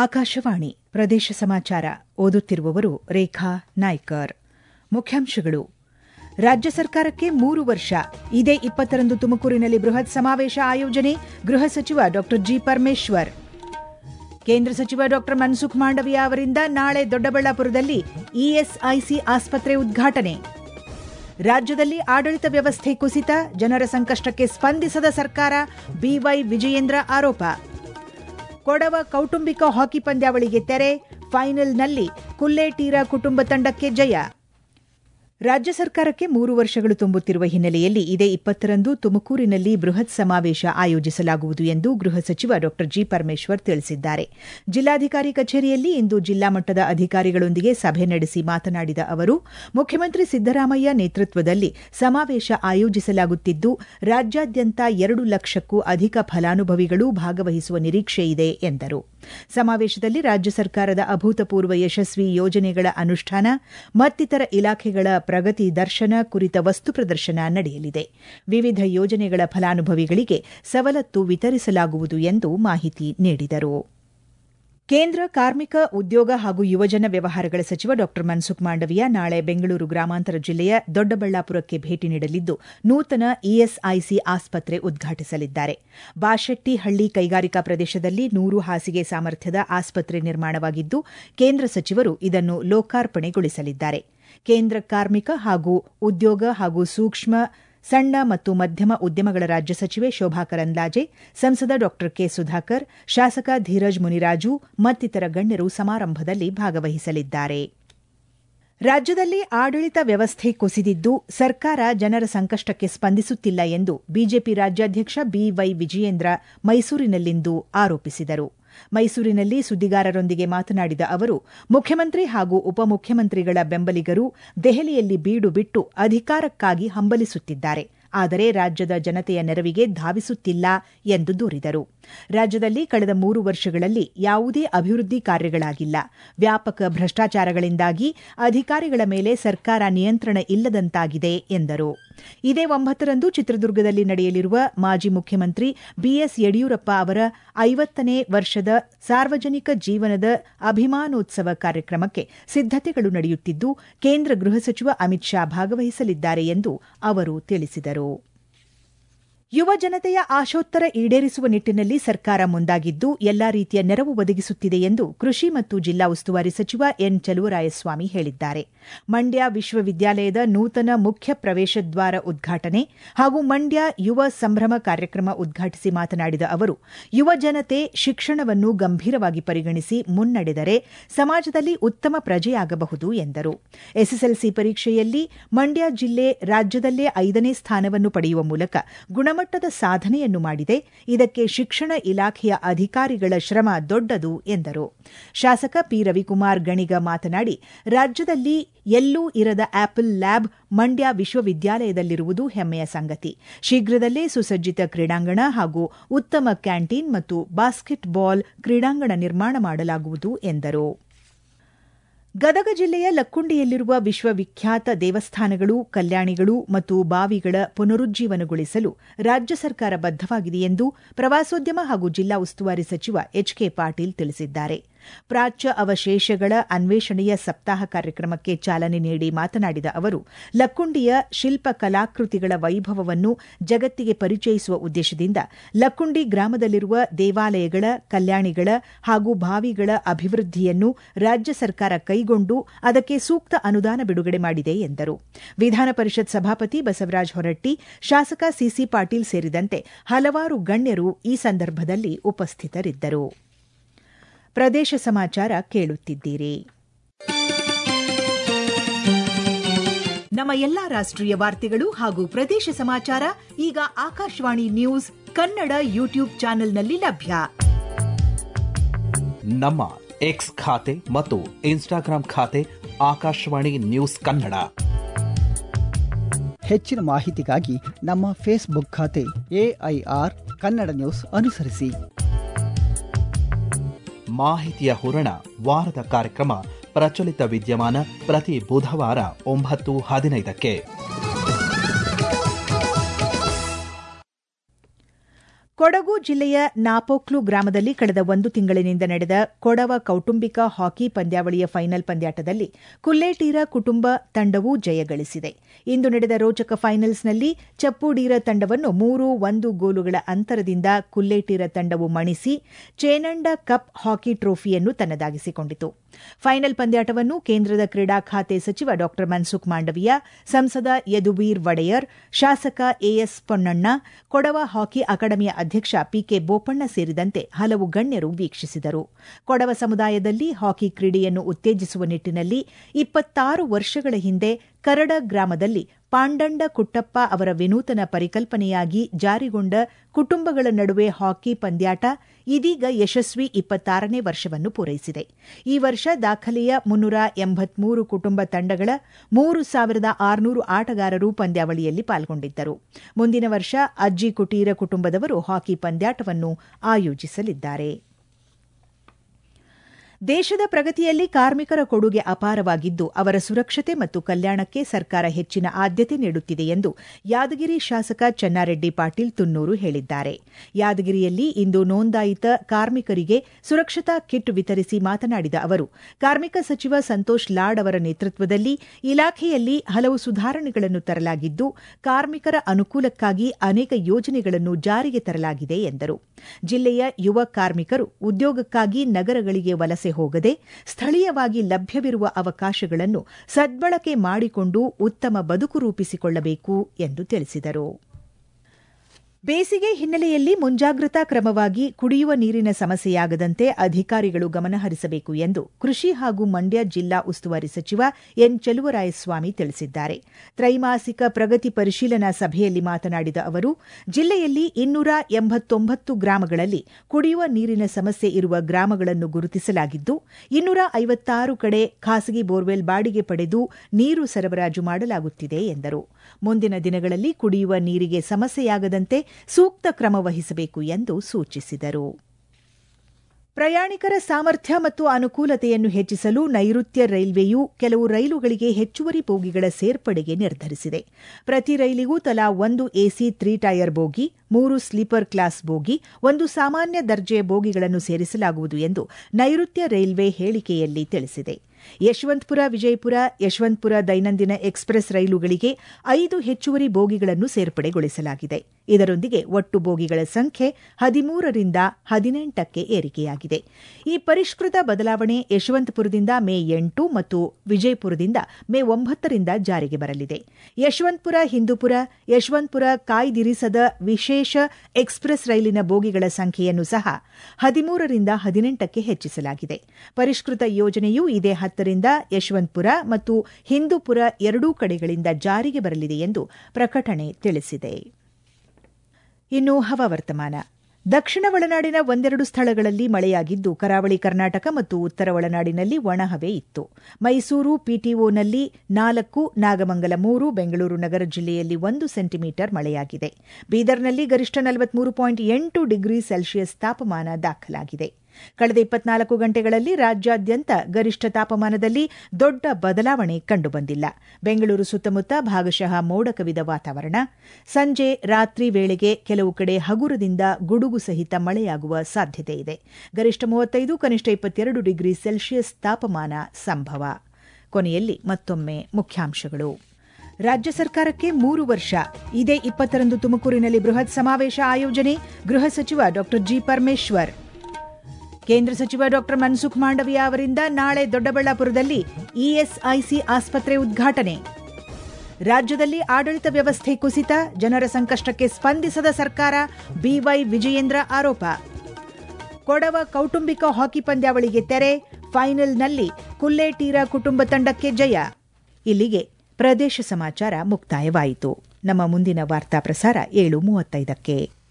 ಆಕಾಶವಾಣಿ ಪ್ರದೇಶ ಸಮಾಚಾರ ಓದುತ್ತಿರುವವರು ರೇಖಾ ನಾಯ್ಕರ್ ಮುಖ್ಯಾಂಶಗಳು ರಾಜ್ಯ ಸರ್ಕಾರಕ್ಕೆ ಮೂರು ವರ್ಷ ಇದೇ ಇಪ್ಪತ್ತರಂದು ತುಮಕೂರಿನಲ್ಲಿ ಬೃಹತ್ ಸಮಾವೇಶ ಆಯೋಜನೆ ಗೃಹ ಸಚಿವ ಡಾ ಜಿ ಪರಮೇಶ್ವರ್ ಕೇಂದ್ರ ಸಚಿವ ಡಾ ಮನ್ಸುಖ್ ಮಾಂಡವಿಯಾ ಅವರಿಂದ ನಾಳೆ ದೊಡ್ಡಬಳ್ಳಾಪುರದಲ್ಲಿ ಇಎಸ್ಐಸಿ ಆಸ್ಪತ್ರೆ ಉದ್ಘಾಟನೆ ರಾಜ್ಯದಲ್ಲಿ ಆಡಳಿತ ವ್ಯವಸ್ಥೆ ಕುಸಿತ ಜನರ ಸಂಕಷ್ಟಕ್ಕೆ ಸ್ಪಂದಿಸದ ಸರ್ಕಾರ ಬಿವೈ ವಿಜಯೇಂದ್ರ ಆರೋಪ ಕೊಡವ ಕೌಟುಂಬಿಕ ಹಾಕಿ ಪಂದ್ಯಾವಳಿಗೆ ತೆರೆ ಫೈನಲ್ನಲ್ಲಿ ಕುಲ್ಲೇಟೀರ ಕುಟುಂಬ ತಂಡಕ್ಕೆ ಜಯ ರಾಜ್ಯ ಸರ್ಕಾರಕ್ಕೆ ಮೂರು ವರ್ಷಗಳು ತುಂಬುತ್ತಿರುವ ಹಿನ್ನೆಲೆಯಲ್ಲಿ ಇದೇ ಇಪ್ಪತ್ತರಂದು ತುಮಕೂರಿನಲ್ಲಿ ಬೃಹತ್ ಸಮಾವೇಶ ಆಯೋಜಿಸಲಾಗುವುದು ಎಂದು ಗೃಹ ಸಚಿವ ಡಾ ಜಿ ಪರಮೇಶ್ವರ್ ತಿಳಿಸಿದ್ದಾರೆ ಜಿಲ್ಲಾಧಿಕಾರಿ ಕಚೇರಿಯಲ್ಲಿ ಇಂದು ಜಿಲ್ಲಾ ಮಟ್ಟದ ಅಧಿಕಾರಿಗಳೊಂದಿಗೆ ಸಭೆ ನಡೆಸಿ ಮಾತನಾಡಿದ ಅವರು ಮುಖ್ಯಮಂತ್ರಿ ಸಿದ್ದರಾಮಯ್ಯ ನೇತೃತ್ವದಲ್ಲಿ ಸಮಾವೇಶ ಆಯೋಜಿಸಲಾಗುತ್ತಿದ್ದು ರಾಜ್ಯಾದ್ಯಂತ ಎರಡು ಲಕ್ಷಕ್ಕೂ ಅಧಿಕ ಫಲಾನುಭವಿಗಳು ಭಾಗವಹಿಸುವ ನಿರೀಕ್ಷೆಯಿದೆ ಎಂದರು ಸಮಾವೇಶದಲ್ಲಿ ರಾಜ್ಯ ಸರ್ಕಾರದ ಅಭೂತಪೂರ್ವ ಯಶಸ್ವಿ ಯೋಜನೆಗಳ ಅನುಷ್ಠಾನ ಮತ್ತಿತರ ಇಲಾಖೆಗಳ ಪ್ರಗತಿ ದರ್ಶನ ಕುರಿತ ವಸ್ತು ಪ್ರದರ್ಶನ ನಡೆಯಲಿದೆ ವಿವಿಧ ಯೋಜನೆಗಳ ಫಲಾನುಭವಿಗಳಿಗೆ ಸವಲತ್ತು ವಿತರಿಸಲಾಗುವುದು ಎಂದು ಮಾಹಿತಿ ನೀಡಿದರು ಕೇಂದ್ರ ಕಾರ್ಮಿಕ ಉದ್ಯೋಗ ಹಾಗೂ ಯುವಜನ ವ್ಯವಹಾರಗಳ ಸಚಿವ ಡಾ ಮನ್ಸುಖ್ ಮಾಂಡವಿಯಾ ನಾಳೆ ಬೆಂಗಳೂರು ಗ್ರಾಮಾಂತರ ಜಿಲ್ಲೆಯ ದೊಡ್ಡಬಳ್ಳಾಪುರಕ್ಕೆ ಭೇಟಿ ನೀಡಲಿದ್ದು ನೂತನ ಇಎಸ್ಐಸಿ ಆಸ್ಪತ್ರೆ ಉದ್ಘಾಟಿಸಲಿದ್ದಾರೆ ಬಾಶೆಟ್ಟಿಹಳ್ಳಿ ಕೈಗಾರಿಕಾ ಪ್ರದೇಶದಲ್ಲಿ ನೂರು ಹಾಸಿಗೆ ಸಾಮರ್ಥ್ಯದ ಆಸ್ಪತ್ರೆ ನಿರ್ಮಾಣವಾಗಿದ್ದು ಕೇಂದ್ರ ಸಚಿವರು ಇದನ್ನು ಲೋಕಾರ್ಪಣೆಗೊಳಿಸಲಿದ್ದಾರೆ ಕೇಂದ್ರ ಕಾರ್ಮಿಕ ಹಾಗೂ ಉದ್ಯೋಗ ಹಾಗೂ ಸೂಕ್ಷ್ಮ ಸಣ್ಣ ಮತ್ತು ಮಧ್ಯಮ ಉದ್ಯಮಗಳ ರಾಜ್ಯ ಸಚಿವೆ ಶೋಭಾ ಕರಂದ್ಲಾಜೆ ಸಂಸದ ಡಾ ಕೆ ಸುಧಾಕರ್ ಶಾಸಕ ಧೀರಜ್ ಮುನಿರಾಜು ಮತ್ತಿತರ ಗಣ್ಯರು ಸಮಾರಂಭದಲ್ಲಿ ಭಾಗವಹಿಸಲಿದ್ದಾರೆ ರಾಜ್ಯದಲ್ಲಿ ಆಡಳಿತ ವ್ಯವಸ್ಥೆ ಕುಸಿದಿದ್ದು ಸರ್ಕಾರ ಜನರ ಸಂಕಷ್ಟಕ್ಕೆ ಸ್ಪಂದಿಸುತ್ತಿಲ್ಲ ಎಂದು ಬಿಜೆಪಿ ರಾಜ್ಯಾಧ್ಯಕ್ಷ ಬಿವೈ ವಿಜಯೇಂದ್ರ ಮೈಸೂರಿನಲ್ಲಿಂದು ಆರೋಪಿಸಿದರು ಮೈಸೂರಿನಲ್ಲಿ ಸುದ್ದಿಗಾರರೊಂದಿಗೆ ಮಾತನಾಡಿದ ಅವರು ಮುಖ್ಯಮಂತ್ರಿ ಹಾಗೂ ಉಪಮುಖ್ಯಮಂತ್ರಿಗಳ ಬೆಂಬಲಿಗರು ದೆಹಲಿಯಲ್ಲಿ ಬೀಡು ಬಿಟ್ಟು ಅಧಿಕಾರಕ್ಕಾಗಿ ಹಂಬಲಿಸುತ್ತಿದ್ದಾರೆ ಆದರೆ ರಾಜ್ಯದ ಜನತೆಯ ನೆರವಿಗೆ ಧಾವಿಸುತ್ತಿಲ್ಲ ಎಂದು ದೂರಿದರು ರಾಜ್ಯದಲ್ಲಿ ಕಳೆದ ಮೂರು ವರ್ಷಗಳಲ್ಲಿ ಯಾವುದೇ ಅಭಿವೃದ್ಧಿ ಕಾರ್ಯಗಳಾಗಿಲ್ಲ ವ್ಯಾಪಕ ಭ್ರಷ್ಟಾಚಾರಗಳಿಂದಾಗಿ ಅಧಿಕಾರಿಗಳ ಮೇಲೆ ಸರ್ಕಾರ ನಿಯಂತ್ರಣ ಇಲ್ಲದಂತಾಗಿದೆ ಎಂದರು ಇದೇ ಒಂಬತ್ತರಂದು ಚಿತ್ರದುರ್ಗದಲ್ಲಿ ನಡೆಯಲಿರುವ ಮಾಜಿ ಮುಖ್ಯಮಂತ್ರಿ ಬಿಎಸ್ ಯಡಿಯೂರಪ್ಪ ಅವರ ಐವತ್ತನೇ ವರ್ಷದ ಸಾರ್ವಜನಿಕ ಜೀವನದ ಅಭಿಮಾನೋತ್ಸವ ಕಾರ್ಯಕ್ರಮಕ್ಕೆ ಸಿದ್ದತೆಗಳು ನಡೆಯುತ್ತಿದ್ದು ಕೇಂದ್ರ ಗೃಹ ಸಚಿವ ಅಮಿತ್ ಶಾ ಭಾಗವಹಿಸಲಿದ್ದಾರೆ ಎಂದು ಅವರು ತಿಳಿಸಿದರು ಯುವ ಜನತೆಯ ಆಶೋತ್ತರ ಈಡೇರಿಸುವ ನಿಟ್ಟಿನಲ್ಲಿ ಸರ್ಕಾರ ಮುಂದಾಗಿದ್ದು ಎಲ್ಲಾ ರೀತಿಯ ನೆರವು ಒದಗಿಸುತ್ತಿದೆ ಎಂದು ಕೃಷಿ ಮತ್ತು ಜಿಲ್ಲಾ ಉಸ್ತುವಾರಿ ಸಚಿವ ಎನ್ ಚಲುವರಾಯಸ್ವಾಮಿ ಹೇಳಿದ್ದಾರೆ ಮಂಡ್ಯ ವಿಶ್ವವಿದ್ಯಾಲಯದ ನೂತನ ಮುಖ್ಯ ಪ್ರವೇಶದ್ವಾರ ಉದ್ಘಾಟನೆ ಹಾಗೂ ಮಂಡ್ಯ ಯುವ ಸಂಭ್ರಮ ಕಾರ್ಯಕ್ರಮ ಉದ್ಘಾಟಿಸಿ ಮಾತನಾಡಿದ ಅವರು ಯುವ ಜನತೆ ಶಿಕ್ಷಣವನ್ನು ಗಂಭೀರವಾಗಿ ಪರಿಗಣಿಸಿ ಮುನ್ನಡೆದರೆ ಸಮಾಜದಲ್ಲಿ ಉತ್ತಮ ಪ್ರಜೆಯಾಗಬಹುದು ಎಂದರು ಎಸ್ಎಸ್ಎಲ್ಸಿ ಪರೀಕ್ಷೆಯಲ್ಲಿ ಮಂಡ್ಯ ಜಿಲ್ಲೆ ರಾಜ್ಯದಲ್ಲೇ ಐದನೇ ಸ್ಥಾನವನ್ನು ಪಡೆಯುವ ಮೂಲಕ ಗುಣಮಟ್ಟ ಮಟ್ಟದ ಸಾಧನೆಯನ್ನು ಮಾಡಿದೆ ಇದಕ್ಕೆ ಶಿಕ್ಷಣ ಇಲಾಖೆಯ ಅಧಿಕಾರಿಗಳ ಶ್ರಮ ದೊಡ್ಡದು ಎಂದರು ಶಾಸಕ ಪಿ ರವಿಕುಮಾರ್ ಗಣಿಗ ಮಾತನಾಡಿ ರಾಜ್ಯದಲ್ಲಿ ಎಲ್ಲೂ ಇರದ ಆಪಲ್ ಲ್ಯಾಬ್ ಮಂಡ್ಯ ವಿಶ್ವವಿದ್ಯಾಲಯದಲ್ಲಿರುವುದು ಹೆಮ್ಮೆಯ ಸಂಗತಿ ಶೀಘ್ರದಲ್ಲೇ ಸುಸಜ್ಜಿತ ಕ್ರೀಡಾಂಗಣ ಹಾಗೂ ಉತ್ತಮ ಕ್ಯಾಂಟೀನ್ ಮತ್ತು ಬಾಸ್ಕೆಟ್ ಬಾಲ್ ಕ್ರೀಡಾಂಗಣ ನಿರ್ಮಾಣ ಮಾಡಲಾಗುವುದು ಎಂದರು ಗದಗ ಜಿಲ್ಲೆಯ ಲಕ್ಕುಂಡಿಯಲ್ಲಿರುವ ವಿಶ್ವವಿಖ್ಯಾತ ದೇವಸ್ಥಾನಗಳು ಕಲ್ಯಾಣಿಗಳು ಮತ್ತು ಬಾವಿಗಳ ಪುನರುಜ್ಜೀವನಗೊಳಿಸಲು ರಾಜ್ಯ ಸರ್ಕಾರ ಬದ್ದವಾಗಿದೆ ಎಂದು ಪ್ರವಾಸೋದ್ಯಮ ಹಾಗೂ ಜಿಲ್ಲಾ ಉಸ್ತುವಾರಿ ಸಚಿವ ಎಚ್ ಕೆ ಪಾಟೀಲ್ ತಿಳಿಸಿದ್ದಾರೆ ಪ್ರಾಚ್ಯ ಅವಶೇಷಗಳ ಅನ್ವೇಷಣೆಯ ಸಪ್ತಾಹ ಕಾರ್ಯಕ್ರಮಕ್ಕೆ ಚಾಲನೆ ನೀಡಿ ಮಾತನಾಡಿದ ಅವರು ಲಕ್ಕುಂಡಿಯ ಶಿಲ್ಪ ಕಲಾಕೃತಿಗಳ ವೈಭವವನ್ನು ಜಗತ್ತಿಗೆ ಪರಿಚಯಿಸುವ ಉದ್ದೇಶದಿಂದ ಲಕ್ಕುಂಡಿ ಗ್ರಾಮದಲ್ಲಿರುವ ದೇವಾಲಯಗಳ ಕಲ್ಯಾಣಿಗಳ ಹಾಗೂ ಬಾವಿಗಳ ಅಭಿವೃದ್ಧಿಯನ್ನು ರಾಜ್ಯ ಸರ್ಕಾರ ಕೈಗೊಂಡು ಅದಕ್ಕೆ ಸೂಕ್ತ ಅನುದಾನ ಬಿಡುಗಡೆ ಮಾಡಿದೆ ಎಂದರು ವಿಧಾನ ಪರಿಷತ್ ಸಭಾಪತಿ ಬಸವರಾಜ ಹೊರಟ್ಟಿ ಶಾಸಕ ಸಿಸಿ ಪಾಟೀಲ್ ಸೇರಿದಂತೆ ಹಲವಾರು ಗಣ್ಯರು ಈ ಸಂದರ್ಭದಲ್ಲಿ ಉಪಸ್ಥಿತರಿದ್ದರು ಪ್ರದೇಶ ಸಮಾಚಾರ ಕೇಳುತ್ತಿದ್ದೀರಿ ನಮ್ಮ ಎಲ್ಲಾ ರಾಷ್ಟ್ರೀಯ ವಾರ್ತೆಗಳು ಹಾಗೂ ಪ್ರದೇಶ ಸಮಾಚಾರ ಈಗ ಆಕಾಶವಾಣಿ ನ್ಯೂಸ್ ಕನ್ನಡ ಯೂಟ್ಯೂಬ್ ಚಾನೆಲ್ನಲ್ಲಿ ಲಭ್ಯ ನಮ್ಮ ಎಕ್ಸ್ ಖಾತೆ ಮತ್ತು ಇನ್ಸ್ಟಾಗ್ರಾಂ ಖಾತೆ ಆಕಾಶವಾಣಿ ನ್ಯೂಸ್ ಕನ್ನಡ ಹೆಚ್ಚಿನ ಮಾಹಿತಿಗಾಗಿ ನಮ್ಮ ಫೇಸ್ಬುಕ್ ಖಾತೆ ಎಐಆರ್ ಕನ್ನಡ ನ್ಯೂಸ್ ಅನುಸರಿಸಿ ಮಾಹಿತಿಯ ಹೂರಣ ವಾರದ ಕಾರ್ಯಕ್ರಮ ಪ್ರಚಲಿತ ವಿದ್ಯಮಾನ ಪ್ರತಿ ಬುಧವಾರ ಒಂಬತ್ತು ಹದಿನೈದಕ್ಕೆ ಕೊಡಗು ಜಿಲ್ಲೆಯ ನಾಪೋಕ್ಲು ಗ್ರಾಮದಲ್ಲಿ ಕಳೆದ ಒಂದು ತಿಂಗಳಿನಿಂದ ನಡೆದ ಕೊಡವ ಕೌಟುಂಬಿಕ ಹಾಕಿ ಪಂದ್ಯಾವಳಿಯ ಫೈನಲ್ ಪಂದ್ಯಾಟದಲ್ಲಿ ಕುಲ್ಲೇಟೀರ ಕುಟುಂಬ ತಂಡವು ಜಯಗಳಿಸಿದೆ ಇಂದು ನಡೆದ ರೋಚಕ ಫೈನಲ್ಸ್ನಲ್ಲಿ ಚಪ್ಪುಡೀರ ತಂಡವನ್ನು ಮೂರು ಒಂದು ಗೋಲುಗಳ ಅಂತರದಿಂದ ಕುಲ್ಲೇಟೀರ ತಂಡವು ಮಣಿಸಿ ಚೇನಂಡ ಕಪ್ ಹಾಕಿ ಟ್ರೋಫಿಯನ್ನು ತನ್ನದಾಗಿಸಿಕೊಂಡಿತು ಫೈನಲ್ ಪಂದ್ಯಾಟವನ್ನು ಕೇಂದ್ರದ ಕ್ರೀಡಾ ಖಾತೆ ಸಚಿವ ಡಾ ಮನ್ಸುಖ್ ಮಾಂಡವಿಯ ಸಂಸದ ಯದುವೀರ್ ವಡೆಯರ್ ಶಾಸಕ ಎಎಸ್ ಪೊನ್ನಣ್ಣ ಕೊಡವ ಹಾಕಿ ಅಕಾಡೆಮಿಯ ಅಧ್ಯಕ್ಷ ಪಿಕೆ ಬೋಪಣ್ಣ ಸೇರಿದಂತೆ ಹಲವು ಗಣ್ಯರು ವೀಕ್ಷಿಸಿದರು ಕೊಡವ ಸಮುದಾಯದಲ್ಲಿ ಹಾಕಿ ಕ್ರೀಡೆಯನ್ನು ಉತ್ತೇಜಿಸುವ ನಿಟ್ಟಿನಲ್ಲಿ ಇಪ್ಪತ್ತಾರು ವರ್ಷಗಳ ಹಿಂದೆ ಕರಡ ಗ್ರಾಮದಲ್ಲಿ ಪಾಂಡಂಡ ಕುಟ್ಟಪ್ಪ ಅವರ ವಿನೂತನ ಪರಿಕಲ್ಪನೆಯಾಗಿ ಜಾರಿಗೊಂಡ ಕುಟುಂಬಗಳ ನಡುವೆ ಹಾಕಿ ಪಂದ್ಯಾಟ ಇದೀಗ ಯಶಸ್ವಿ ಇಪ್ಪತ್ತಾರನೇ ವರ್ಷವನ್ನು ಪೂರೈಸಿದೆ ಈ ವರ್ಷ ದಾಖಲೆಯ ಮುನ್ನೂರ ಎಂಬತ್ಮೂರು ಕುಟುಂಬ ತಂಡಗಳ ಮೂರು ಸಾವಿರದ ಆರುನೂರು ಆಟಗಾರರು ಪಂದ್ಯಾವಳಿಯಲ್ಲಿ ಪಾಲ್ಗೊಂಡಿದ್ದರು ಮುಂದಿನ ವರ್ಷ ಅಜ್ಜಿ ಕುಟೀರ ಕುಟುಂಬದವರು ಹಾಕಿ ಪಂದ್ಯಾಟವನ್ನು ಆಯೋಜಿಸಲಿದ್ದಾರೆ ದೇಶದ ಪ್ರಗತಿಯಲ್ಲಿ ಕಾರ್ಮಿಕರ ಕೊಡುಗೆ ಅಪಾರವಾಗಿದ್ದು ಅವರ ಸುರಕ್ಷತೆ ಮತ್ತು ಕಲ್ಯಾಣಕ್ಕೆ ಸರ್ಕಾರ ಹೆಚ್ಚಿನ ಆದ್ಯತೆ ನೀಡುತ್ತಿದೆ ಎಂದು ಯಾದಗಿರಿ ಶಾಸಕ ಚೆನ್ನಾರೆಡ್ಡಿ ಪಾಟೀಲ್ ತುನ್ನೂರು ಹೇಳಿದ್ದಾರೆ ಯಾದಗಿರಿಯಲ್ಲಿ ಇಂದು ನೋಂದಾಯಿತ ಕಾರ್ಮಿಕರಿಗೆ ಸುರಕ್ಷತಾ ಕಿಟ್ ವಿತರಿಸಿ ಮಾತನಾಡಿದ ಅವರು ಕಾರ್ಮಿಕ ಸಚಿವ ಸಂತೋಷ್ ಲಾಡ್ ಅವರ ನೇತೃತ್ವದಲ್ಲಿ ಇಲಾಖೆಯಲ್ಲಿ ಹಲವು ಸುಧಾರಣೆಗಳನ್ನು ತರಲಾಗಿದ್ದು ಕಾರ್ಮಿಕರ ಅನುಕೂಲಕ್ಕಾಗಿ ಅನೇಕ ಯೋಜನೆಗಳನ್ನು ಜಾರಿಗೆ ತರಲಾಗಿದೆ ಎಂದರು ಜಿಲ್ಲೆಯ ಯುವ ಕಾರ್ಮಿಕರು ಉದ್ಯೋಗಕ್ಕಾಗಿ ನಗರಗಳಿಗೆ ವಲಸೆ ಹೋಗದೆ ಸ್ಥಳೀಯವಾಗಿ ಲಭ್ಯವಿರುವ ಅವಕಾಶಗಳನ್ನು ಸದ್ಬಳಕೆ ಮಾಡಿಕೊಂಡು ಉತ್ತಮ ಬದುಕು ರೂಪಿಸಿಕೊಳ್ಳಬೇಕು ಎಂದು ತಿಳಿಸಿದರು ಬೇಸಿಗೆ ಹಿನ್ನೆಲೆಯಲ್ಲಿ ಮುಂಜಾಗ್ರತಾ ಕ್ರಮವಾಗಿ ಕುಡಿಯುವ ನೀರಿನ ಸಮಸ್ಯೆಯಾಗದಂತೆ ಅಧಿಕಾರಿಗಳು ಗಮನಹರಿಸಬೇಕು ಎಂದು ಕೃಷಿ ಹಾಗೂ ಮಂಡ್ಯ ಜಿಲ್ಲಾ ಉಸ್ತುವಾರಿ ಸಚಿವ ಎನ್ ಚೆಲುವರಾಯಸ್ವಾಮಿ ತಿಳಿಸಿದ್ದಾರೆ ತ್ರೈಮಾಸಿಕ ಪ್ರಗತಿ ಪರಿಶೀಲನಾ ಸಭೆಯಲ್ಲಿ ಮಾತನಾಡಿದ ಅವರು ಜಿಲ್ಲೆಯಲ್ಲಿ ಇನ್ನೂರ ಎಂಬತ್ತೊಂಬತ್ತು ಗ್ರಾಮಗಳಲ್ಲಿ ಕುಡಿಯುವ ನೀರಿನ ಸಮಸ್ಯೆ ಇರುವ ಗ್ರಾಮಗಳನ್ನು ಗುರುತಿಸಲಾಗಿದ್ದು ಇನ್ನೂರ ಐವತ್ತಾರು ಕಡೆ ಖಾಸಗಿ ಬೋರ್ವೆಲ್ ಬಾಡಿಗೆ ಪಡೆದು ನೀರು ಸರಬರಾಜು ಮಾಡಲಾಗುತ್ತಿದೆ ಎಂದರು ಮುಂದಿನ ದಿನಗಳಲ್ಲಿ ಕುಡಿಯುವ ನೀರಿಗೆ ಸಮಸ್ಯೆಯಾಗದಂತೆ ಸೂಕ್ತ ಕ್ರಮ ವಹಿಸಬೇಕು ಎಂದು ಸೂಚಿಸಿದರು ಪ್ರಯಾಣಿಕರ ಸಾಮರ್ಥ್ಯ ಮತ್ತು ಅನುಕೂಲತೆಯನ್ನು ಹೆಚ್ಚಿಸಲು ನೈಋತ್ಯ ರೈಲ್ವೆಯು ಕೆಲವು ರೈಲುಗಳಿಗೆ ಹೆಚ್ಚುವರಿ ಬೋಗಿಗಳ ಸೇರ್ಪಡೆಗೆ ನಿರ್ಧರಿಸಿದೆ ಪ್ರತಿ ರೈಲಿಗೂ ತಲಾ ಒಂದು ಎಸಿ ತ್ರೀ ಟೈರ್ ಬೋಗಿ ಮೂರು ಸ್ಲೀಪರ್ ಕ್ಲಾಸ್ ಬೋಗಿ ಒಂದು ಸಾಮಾನ್ಯ ದರ್ಜೆಯ ಬೋಗಿಗಳನ್ನು ಸೇರಿಸಲಾಗುವುದು ಎಂದು ನೈಋತ್ಯ ರೈಲ್ವೆ ಹೇಳಿಕೆಯಲ್ಲಿ ತಿಳಿಸಿದೆ ಯಶವಂತಪುರ ವಿಜಯಪುರ ಯಶವಂತಪುರ ದೈನಂದಿನ ಎಕ್ಸ್ಪ್ರೆಸ್ ರೈಲುಗಳಿಗೆ ಐದು ಹೆಚ್ಚುವರಿ ಬೋಗಿಗಳನ್ನು ಸೇರ್ಪಡೆಗೊಳಿಸಲಾಗಿದೆ ಇದರೊಂದಿಗೆ ಒಟ್ಟು ಬೋಗಿಗಳ ಸಂಖ್ಯೆ ಹದಿಮೂರರಿಂದ ಹದಿನೆಂಟಕ್ಕೆ ಏರಿಕೆಯಾಗಿದೆ ಈ ಪರಿಷ್ಕೃತ ಬದಲಾವಣೆ ಯಶವಂತಪುರದಿಂದ ಮೇ ಎಂಟು ಮತ್ತು ವಿಜಯಪುರದಿಂದ ಮೇ ಒಂಬತ್ತರಿಂದ ಜಾರಿಗೆ ಬರಲಿದೆ ಯಶವಂತಪುರ ಹಿಂದೂಪುರ ಯಶವಂತಪುರ ಕಾಯ್ದಿರಿಸದ ವಿಶೇಷ ಎಕ್ಸ್ಪ್ರೆಸ್ ರೈಲಿನ ಬೋಗಿಗಳ ಸಂಖ್ಯೆಯನ್ನು ಸಹ ಹದಿಮೂರರಿಂದ ಹದಿನೆಂಟಕ್ಕೆ ಹೆಚ್ಚಿಸಲಾಗಿದೆ ಪರಿಷ್ಕೃತ ಯೋಜನೆಯು ಇದೇ ಹತ್ತರಿಂದ ಯಶವಂತಪುರ ಮತ್ತು ಹಿಂದೂಪುರ ಎರಡೂ ಕಡೆಗಳಿಂದ ಜಾರಿಗೆ ಬರಲಿದೆ ಎಂದು ಪ್ರಕಟಣೆ ತಿಳಿಸಿದೆ ಇನ್ನು ಹವಾವರ್ತಮಾನ ದಕ್ಷಿಣ ಒಳನಾಡಿನ ಒಂದೆರಡು ಸ್ಥಳಗಳಲ್ಲಿ ಮಳೆಯಾಗಿದ್ದು ಕರಾವಳಿ ಕರ್ನಾಟಕ ಮತ್ತು ಉತ್ತರ ಒಳನಾಡಿನಲ್ಲಿ ಒಣಹವೆ ಇತ್ತು ಮೈಸೂರು ಪಿಟಿಒನಲ್ಲಿ ನಾಲ್ಕು ನಾಗಮಂಗಲ ಮೂರು ಬೆಂಗಳೂರು ನಗರ ಜಿಲ್ಲೆಯಲ್ಲಿ ಒಂದು ಸೆಂಟಿಮೀಟರ್ ಮಳೆಯಾಗಿದೆ ಬೀದರ್ನಲ್ಲಿ ಗರಿಷ್ಠ ನಲವತ್ಮೂರು ಪಾಯಿಂಟ್ ಎಂಟು ಡಿಗ್ರಿ ಸೆಲ್ಸಿಯಸ್ ತಾಪಮಾನ ದಾಖಲಾಗಿದೆ ಕಳೆದ ಇಪ್ಪತ್ನಾಲ್ಕು ಗಂಟೆಗಳಲ್ಲಿ ರಾಜ್ಯಾದ್ಯಂತ ಗರಿಷ್ಠ ತಾಪಮಾನದಲ್ಲಿ ದೊಡ್ಡ ಬದಲಾವಣೆ ಕಂಡುಬಂದಿಲ್ಲ ಬೆಂಗಳೂರು ಸುತ್ತಮುತ್ತ ಭಾಗಶಃ ಮೋಡ ಕವಿದ ವಾತಾವರಣ ಸಂಜೆ ರಾತ್ರಿ ವೇಳೆಗೆ ಕೆಲವು ಕಡೆ ಹಗುರದಿಂದ ಗುಡುಗು ಸಹಿತ ಮಳೆಯಾಗುವ ಸಾಧ್ಯತೆ ಇದೆ ಗರಿಷ್ಠ ಮೂವತ್ತೈದು ಕನಿಷ್ಠ ಇಪ್ಪತ್ತೆರಡು ಡಿಗ್ರಿ ಸೆಲ್ಸಿಯಸ್ ತಾಪಮಾನ ಸಂಭವ ಕೊನೆಯಲ್ಲಿ ಮತ್ತೊಮ್ಮೆ ಮುಖ್ಯಾಂಶಗಳು ರಾಜ್ಯ ಸರ್ಕಾರಕ್ಕೆ ಮೂರು ವರ್ಷ ಇದೇ ಇಪ್ಪತ್ತರಂದು ತುಮಕೂರಿನಲ್ಲಿ ಬೃಹತ್ ಸಮಾವೇಶ ಆಯೋಜನೆ ಗೃಹ ಸಚಿವ ಡಾ ಜಿ ಪರಮೇಶ್ವರ್ ಕೇಂದ್ರ ಸಚಿವ ಡಾ ಮನ್ಸುಖ್ ಮಾಂಡವಿಯಾ ಅವರಿಂದ ನಾಳೆ ದೊಡ್ಡಬಳ್ಳಾಪುರದಲ್ಲಿ ಇಎಸ್ಐಸಿ ಆಸ್ಪತ್ರೆ ಉದ್ಘಾಟನೆ ರಾಜ್ಯದಲ್ಲಿ ಆಡಳಿತ ವ್ಯವಸ್ಥೆ ಕುಸಿತ ಜನರ ಸಂಕಷ್ಟಕ್ಕೆ ಸ್ಪಂದಿಸದ ಸರ್ಕಾರ ಬಿವೈ ವಿಜಯೇಂದ್ರ ಆರೋಪ ಕೊಡವ ಕೌಟುಂಬಿಕ ಹಾಕಿ ಪಂದ್ಯಾವಳಿಗೆ ತೆರೆ ಫೈನಲ್ನಲ್ಲಿ ಕುಲ್ಲೇಟೀರ ಕುಟುಂಬ ತಂಡಕ್ಕೆ ಜಯ ಇಲ್ಲಿಗೆ ಪ್ರದೇಶ ಸಮಾಚಾರ ಮುಕ್ತಾಯವಾಯಿತು ನಮ್ಮ ಮುಂದಿನ ವಾರ್ತಾ ಪ್ರಸಾರ ಏಳು ಮೂವತ್ತೈದಕ್ಕೆ